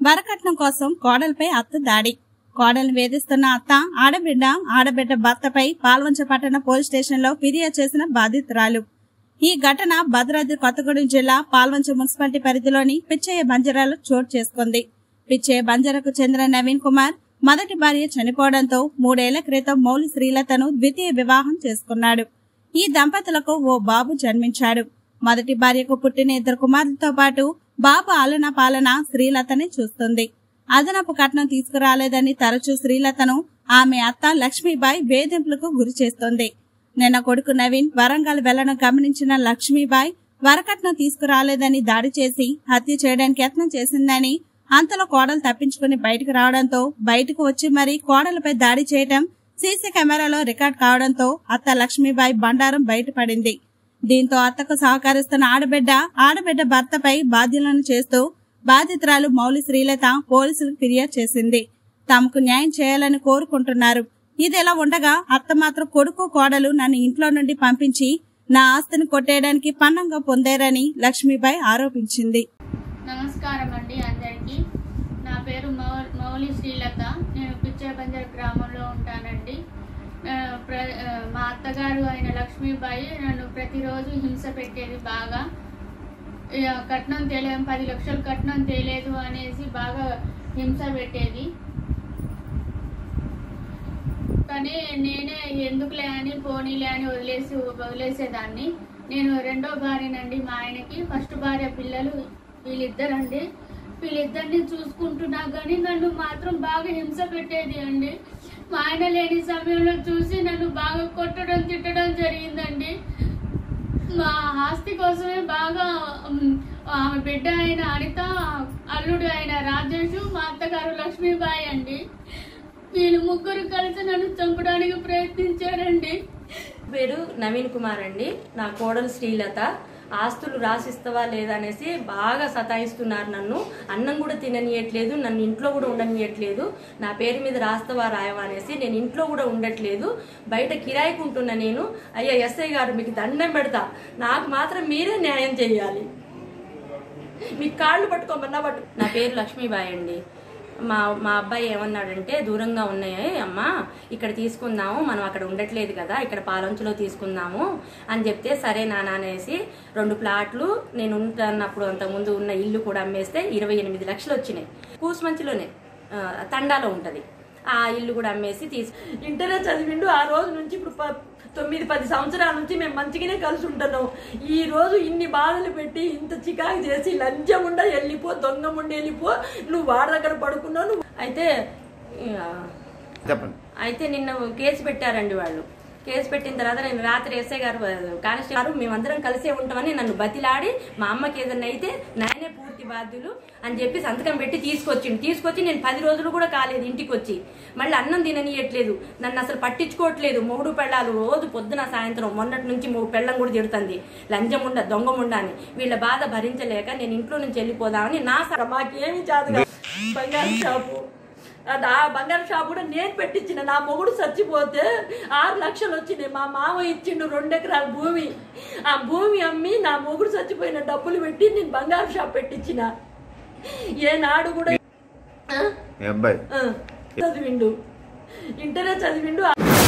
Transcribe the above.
వరకట్నం కోసం కోడలపై అత్త దాడి కోడల్ని వేధిస్తున్న అత్త ఆడబిడ్డ ఆడబిడ్డ భర్తపై పాల్వంచ పట్టణ పోలీస్ స్టేషన్ లో ఫిర్యాదు చేసిన బాధితురాలు ఈ ఘటన భద్రాద్రి కొత్తగూడెం జిల్లా పాల్వంచ మున్సిపాలిటీ పరిధిలోని పిచ్చయ్య బంజరాలో చోటు చేసుకుంది పిచ్చయ్య బంజరకు చెందిన నవీన్ కుమార్ మొదటి భార్య చనిపోవడంతో మూడేళ్ల క్రితం మౌలి శ్రీలతను ద్వితీయ వివాహం చేసుకున్నాడు ఈ దంపతులకు ఓ బాబు జన్మించాడు మొదటి భార్యకు పుట్టిన ఇద్దరు కుమారులతో పాటు బాబు ఆలన పాలన శ్రీలతని చూస్తుంది అదనపు కట్నం తీసుకురాలేదని తరచూ శ్రీలతను ఆమె అత్త లక్ష్మీబాయి వేధింపులకు గురి చేస్తోంది నిన్న కొడుకు నవీన్ వరంగల్ వెళ్లడం గమనించిన లక్ష్మీబాయి వరకట్నం తీసుకురాలేదని దాడి చేసి హత్య చేయడానికి యత్నం చేసిందని అంతలో కోడలు తప్పించుకుని బయటకు రావడంతో బయటకు వచ్చి మరీ కోడలపై దాడి చేయటం సీసీ కెమెరాలో రికార్డ్ కావడంతో అత్త లక్ష్మీబాయి బండారం బయటపడింది దీంతో అత్తకు సహకరిస్తున్న ఆడబిడ్డ ఆడబిడ్డ భర్తపై బాధ్యులను చేస్తూ బాధితురాలు మౌలి శ్రీలత పోలీసులకు ఫిర్యాదు చేసింది తమకు న్యాయం చేయాలని కోరుకుంటున్నారు ఇదిలా ఉండగా అత్త మాత్రం కొడుకు కోడలు నన్ను ఇంట్లో నుండి పంపించి నా ఆస్తిని కొట్టేయడానికి పన్నంగా పొందారని లక్ష్మీబాయి ఆరోపించింది నమస్కారం అండి అందరికీ నా పేరు మౌ- మౌలి శ్రీలత నేను పిచ్చబంజర్ గ్రామంలో ఉంటానండి ఆ, ప్ర- ఆ, మా అత్తగారు అయిన లక్ష్మీబాయి నన్ను ప్రతిరోజు హింస పెట్టేది బాగా ఇక కట్నం తేలేదు పది లక్షలు కట్నం తేలేదు అనేసి బాగా హింస పెట్టేది కానీ నేనే ఎందుకులే అని పోనీలే అని వదిలేసి వదిలేసేదాన్ని నేను రెండో భార్యనండి మా ఆయనకి ఫస్ట్ భార్య పిల్లలు వీళ్ళిద్దరండి వీళ్ళిద్దరిని చూసుకుంటున్నా కానీ నన్ను మాత్రం బాగా హింస పెట్టేది అండి మా ఆయన లేని సమయంలో చూసి నన్ను బాగా కొట్టడం తిట్టడం జరిగిందండి మా ఆస్తి కోసమే బాగా ఉమ్, ఆమె బిడ్డ అయిన అనిత అల్లుడు అయిన రాజేష్ మా అత్తగారు లక్ష్మీబాయి అండి వీళ్ళు ముగ్గురు కలిసి నన్ను చంపడానికి ప్రయత్నించారండి పేరు నవీన్ కుమార్ అండి నా కోడలు శ్రీలత ఆస్తులు రాసిస్తావా లేదా అనేసి బాగా సతాయిస్తున్నారు నన్ను అన్నం కూడా తిననీయట్లేదు నన్ను ఇంట్లో కూడా ఉండనియట్లేదు నా పేరు మీద రాస్తావా రాయవా అనేసి నేను ఇంట్లో కూడా ఉండట్లేదు బయట కిరాయికి ఉంటున్నా నేను అయ్యా ఎస్ఐ గారు మీకు దండం పెడతా నాకు మాత్రం మీరే న్యాయం చేయాలి మీకు కాళ్ళు పట్టుకోమన్నా పట్టు నా పేరు లక్ష్మీబాయి అండి మా మా అబ్బాయి ఏమన్నాడంటే దూరంగా ఉన్నాయి అమ్మా ఇక్కడ తీసుకుందాము మనం అక్కడ ఉండట్లేదు కదా ఇక్కడ పాలంచులో తీసుకుందాము అని చెప్తే సరే నాన్న అనేసి రెండు ప్లాట్లు నేను ఉంటున్నప్పుడు అంతకుముందు ఉన్న ఇల్లు కూడా అమ్మేస్తే ఇరవై ఎనిమిది లక్షలు వచ్చినాయి కూసుమంచిలోనే ఆ, తండాలో ఉంటది ఆ ఇల్లు కూడా అమ్మేసి తీసు ఇంటరే చదివిండు ఆ రోజు నుంచి ఇప్పుడు ప- తొమ్మిది పది సంవత్సరాల నుంచి మేము మంచిగానే కలిసి ఉంటున్నాం ఈ రోజు ఇన్ని బాధలు పెట్టి ఇంత చికాకు చేసి లంచం ఉండ వెళ్ళిపో దొంగ ఉండి వెళ్ళిపో నువ్వు వాడి దగ్గర పడుకున్నావు నువ్వు అయితే ఆ, చెప్పండి అయితే నిన్న కేసు పెట్టారండి వాళ్ళు కేసు పెట్టిన తర్వాత నేను రాత్రి ఎస్ఐ గారు కానిస్టేబుల్ గారు మేమందరం కలిసే ఉంటామని నన్ను బతిలాడి మా అమ్మకి ఏదన్నా అయితే నాయనే పూర్తి బాధ్యులు అని చెప్పి సంతకం పెట్టి తీసుకొచ్చిండు తీసుకొచ్చి నేను పది రోజులు కూడా కాలేదు ఇంటికి వచ్చి మళ్ళీ అన్నం తిననీయట్లేదు నన్ను అసలు పట్టించుకోవట్లేదు మూడు పెళ్ళాలు రోజు పొద్దున సాయంత్రం మొన్నటి నుంచి మూడు పెళ్ళం కూడా తిడుతుంది లంచముండ దొంగముండ అని వీళ్ళ బాధ భరించలేక నేను ఇంట్లో నుంచి వెళ్ళిపోదామని నా సర మాకేమి చాదుగా బంగారు షాపు అది ఆ బంగారు షాప్ కూడా నేను పెట్టించిన నా మొగుడు చచ్చిపోతే ఆరు లక్షలు వచ్చినాయి మా మామ ఇచ్చిండు రెండు ఎకరాల భూమి ఆ భూమి అమ్మి నా మొగుడు చచ్చిపోయిన డబ్బులు పెట్టి నేను బంగారు షాప్ పెట్టించిన ఏనాడు కూడా ఆ? మీ అబ్బాయి ఆ. చదివిండు ఇంటరే చదివిండు